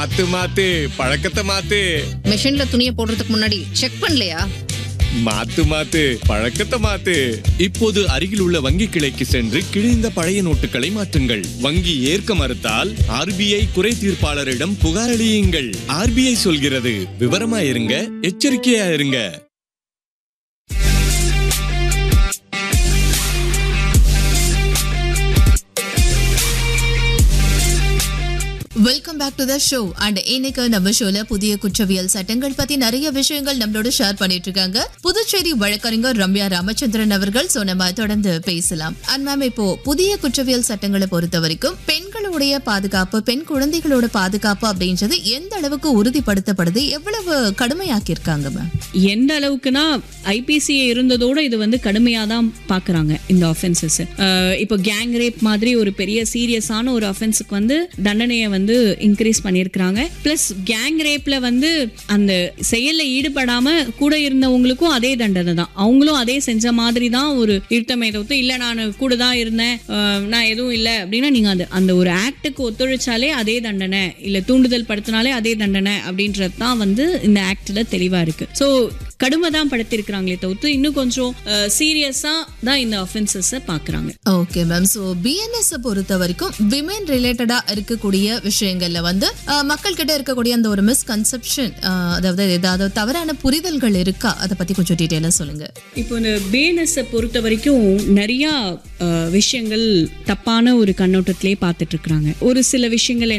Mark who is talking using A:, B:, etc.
A: மாத்து மாத்து பழக்கத்தை மாத்து
B: மிஷின்ல துணியை போடுறதுக்கு முன்னாடி செக் பண்ணலையா
A: மாத்து மாத்து பழக்கத்தை மாத்து இப்போது அருகில் உள்ள வங்கி கிளைக்கு சென்று கிழிந்த பழைய நோட்டுகளை மாற்றுங்கள் வங்கி ஏற்க மறுத்தால் ஆர்பிஐ குறை தீர்ப்பாளரிடம் புகார் அளியுங்கள் ஆர்பிஐ சொல்கிறது விவரமா இருங்க எச்சரிக்கையா இருங்க
C: welcome back to the show and இன்னைக்கு நம்ம ஷோல புதிய குற்றவியல் சட்டங்கள் பத்தி நிறைய விஷயங்கள் நம்மளோட ஷேர் பண்ணிட்டு இருக்காங்க புதுச்சேரி வழக்கறிஞர் ரம்யா ராமச்சந்திரன் அவர்கள் சோ நம்ம தொடர்ந்து பேசலாம் அண்ட் மேம் இப்போ புதிய குற்றவியல் சட்டங்களை பொறுத்த வரைக்கும் பெண்களுடைய பாதுகாப்பு பெண் குழந்தைகளோட பாதுகாப்பு அப்படின்றது எந்த அளவுக்கு உறுதிப்படுத்தப்படுது எவ்வளவு கடுமையாக்கி இருக்காங்க மேம்
D: எந்த அளவுக்குனா ஐபிசிஏ இருந்ததோட இது வந்து கடுமையாக தான் பார்க்குறாங்க இந்த ஆஃபென்சஸ் இப்போ கேங் ரேப் மாதிரி ஒரு பெரிய சீரியஸான ஒரு அஃபென்ஸுக்கு வந்து தண்டனையை வந்து இன்க்ரீஸ் பண்ணியிருக்கிறாங்க ப்ளஸ் கேங் ரேப்ல வந்து அந்த செயலில் ஈடுபடாம கூட இருந்தவங்களுக்கும் அதே தண்டனை தான் அவங்களும் அதே செஞ்ச மாதிரி தான் ஒரு இருத்தமே தவிர்த்து இல்லை நான் கூட தான் இருந்தேன் அஹ், நான் எதுவும் இல்லை அப்படின்னா நீங்கள் அந்த அந்த ஒரு ஆக்டுக்கு ஒத்துழைச்சாலே அதே தண்டனை இல்லை தூண்டுதல் படுத்தினாலே அதே தண்டனை அப்படின்றது தான் வந்து இந்த ஆக்டில் தெளிவாக இருக்கு ஸோ கடுமை தான் படுத்திருக்கிறாங்களே தவிர்த்து இன்னும் கொஞ்சம் சீரியஸாக தான் இந்த அஃபென்சஸை பார்க்குறாங்க
C: ஓகே மேம் ஸோ பிஎன்எஸ் பொறுத்த வரைக்கும் விமென் ரிலேட்டடா இருக்கக்கூடிய விஷயங்கள்ல வந்து அஹ், மக்கள் கிட்ட இருக்கக்கூடிய அந்த ஒரு மிஸ்கன்செப்ஷன் அதாவது ஏதாவது தவறான புரிதல்கள் இருக்கா அதை பத்தி கொஞ்சம் டீட்டெயிலாக சொல்லுங்க
D: இப்போ இந்த பேனஸை பொறுத்த வரைக்கும் நிறையா அஹ், விஷயங்கள் தப்பான ஒரு கண்ணோட்டத்திலே பார்த்துட்டு இருக்கிறாங்க ஒரு சில விஷயங்கள்